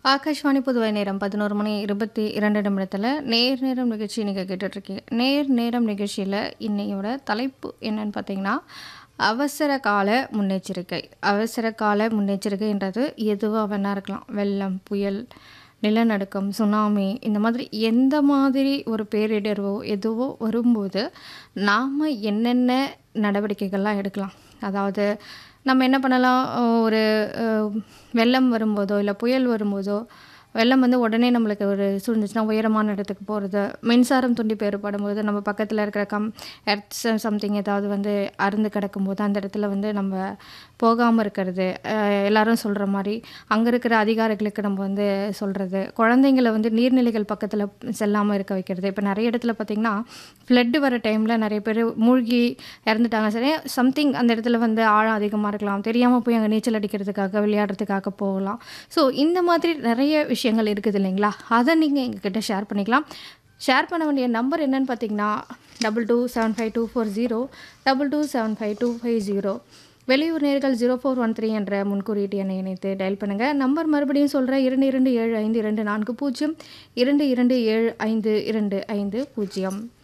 ஆகாஷ்வாணி புதுவை நேரம் பதினோரு மணி இருபத்தி இரண்டு நிமிடத்தில் நேர் நேரம் நிகழ்ச்சி நீங்கள் கேட்டுட்ருக்கீங்க நேர் நேரம் நிகழ்ச்சியில் இன்னையோட தலைப்பு என்னன்னு பார்த்தீங்கன்னா அவசர கால முன்னெச்சரிக்கை அவசர கால முன்னெச்சரிக்கைன்றது எதுவாக வேணா இருக்கலாம் வெள்ளம் புயல் நிலநடுக்கம் சுனாமி இந்த மாதிரி எந்த மாதிரி ஒரு பேரிடர்வோ எதுவோ வரும்போது நாம் என்னென்ன நடவடிக்கைகள்லாம் எடுக்கலாம் அதாவது நம்ம என்ன பண்ணலாம் ஒரு அஹ், வெள்ளம் வரும்போதோ இல்லை புயல் வரும்போதோ வெள்ளம் வந்து உடனே நம்மளுக்கு ஒரு சூழ்ந்துச்சுன்னா உயரமான இடத்துக்கு போகிறது மின்சாரம் துண்டிப்பு ஏற்படும்போது நம்ம பக்கத்தில் இருக்கிற கம் எர்த்ஸ் சம்திங் ஏதாவது வந்து அருந்து கிடக்கும்போது அந்த இடத்துல வந்து நம்ம போகாமல் இருக்கிறது அஹ், எல்லாரும் சொல்கிற மாதிரி அங்கே இருக்கிற அதிகாரிகளுக்கு நம்ம வந்து சொல்கிறது குழந்தைங்கள வந்து நீர்நிலைகள் பக்கத்தில் செல்லாமல் இருக்க வைக்கிறது இப்போ நிறைய இடத்துல பார்த்திங்கன்னா ஃப்ளட்டு வர டைமில் நிறைய பேர் மூழ்கி இறந்துட்டாங்க சரி சம்திங் அந்த இடத்துல வந்து ஆழம் அதிகமாக இருக்கலாம் தெரியாமல் போய் அங்கே நீச்சல் அடிக்கிறதுக்காக விளையாடுறதுக்காக போகலாம் ஸோ இந்த மாதிரி நிறைய விஷயங்கள் இருக்குது இல்லைங்களா அதை நீங்கள் எங்ககிட்ட ஷேர் பண்ணிக்கலாம் ஷேர் பண்ண வேண்டிய நம்பர் என்னன்னு பார்த்தீங்கன்னா double two seven five two four zero double two seven five two five zero வெளியூர் நேர்கள் ஜீரோ ஃபோர் ஒன் த்ரீ என்ற முன்குறியீட்டு எண்ணை இணைத்து டயல் பண்ணுங்கள் நம்பர் மறுபடியும் சொல்கிறேன் இரண்டு இரண்டு ஏழு ஐந்து இரண்டு நான்கு பூஜ்ஜியம் இரண்டு இரண்டு ஏழு ஐந்து இரண்டு ஐந்து பூஜ்ஜியம்